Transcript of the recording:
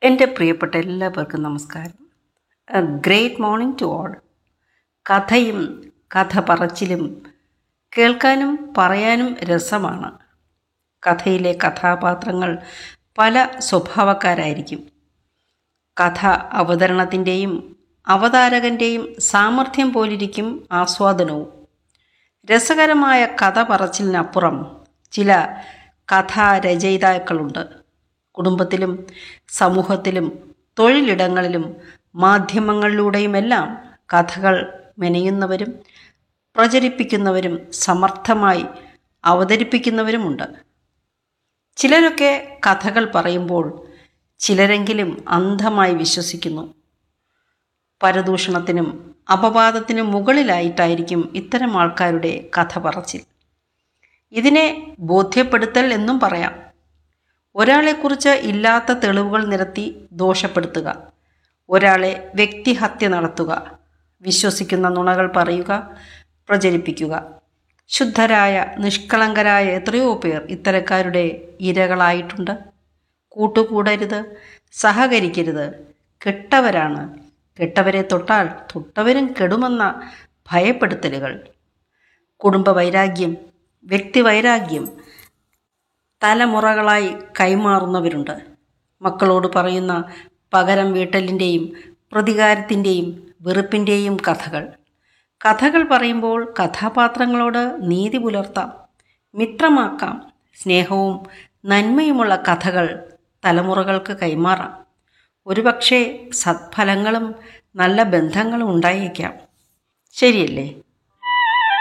എൻ്റെ പ്രിയപ്പെട്ട എല്ലാവർക്കും നമസ്കാരം a great morning to all കഥയും കഥ പറച്ചിലും കേൾക്കാനും പറയാനും രസമാണ് കഥയിലെ കഥാപാത്രങ്ങൾ പല സ്വഭാവക്കാരായിരിക്കും കഥ അവതരണത്തിൻ്റെയും അവതാരകൻ്റെയും സാമർഥ്യം പോലിരിക്കും ആസ്വാദനവും രസകരമായ കഥ പറച്ചിലിനപ്പുറം ചില കഥാരചയിതാക്കളുണ്ട് കുടുംബത്തിലും സമൂഹത്തിലും തൊഴിലിടങ്ങളിലും മാധ്യമങ്ങളിലൂടെയുമെല്ലാം കഥകൾ മെനയുന്നവരും പ്രചരിപ്പിക്കുന്നവരും സമർത്ഥമായി അവതരിപ്പിക്കുന്നവരുമുണ്ട് ചിലരൊക്കെ കഥകൾ പറയുമ്പോൾ ചിലരെങ്കിലും അന്ധമായി വിശ്വസിക്കുന്നു പരദൂഷണത്തിനും അപവാദത്തിനും മുകളിലായിട്ടായിരിക്കും ഇത്തരം ആൾക്കാരുടെ കഥ പറച്ചിൽ ഇതിനെ ബോധ്യപ്പെടുത്തൽ എന്നും പറയാം ഒരാളെക്കുറിച്ച് ഇല്ലാത്ത തെളിവുകൾ നിരത്തി ദോഷപ്പെടുത്തുക ഒരാളെ വ്യക്തിഹത്യ നടത്തുക വിശ്വസിക്കുന്ന നുണകൾ പറയുക പ്രചരിപ്പിക്കുക ശുദ്ധരായ നിഷ്കളങ്കരായ എത്രയോ പേർ ഇത്തരക്കാരുടെ ഇരകളായിട്ടുണ്ട് കൂട്ടുകൂടരുത് സഹകരിക്കരുത് കെട്ടവരാണ് കെട്ടവരെ തൊട്ടാൽ തൊട്ടവരും കെടുമെന്ന ഭയപ്പെടുത്തലുകൾ കുടുംബ വൈരാഗ്യം വ്യക്തിവൈരാഗ്യം തലമുറകളായി കൈമാറുന്നവരുണ്ട് മക്കളോട് പറയുന്ന പകരം വീട്ടലിൻ്റെയും പ്രതികാരത്തിൻ്റെയും വെറുപ്പിൻ്റെയും കഥകൾ കഥകൾ പറയുമ്പോൾ കഥാപാത്രങ്ങളോട് നീതി പുലർത്താം മിത്രമാക്കാം സ്നേഹവും നന്മയുമുള്ള കഥകൾ തലമുറകൾക്ക് കൈമാറാം ഒരുപക്ഷെ സത്ഫലങ്ങളും നല്ല ബന്ധങ്ങളും ഉണ്ടായേക്കാം ശരിയല്ലേ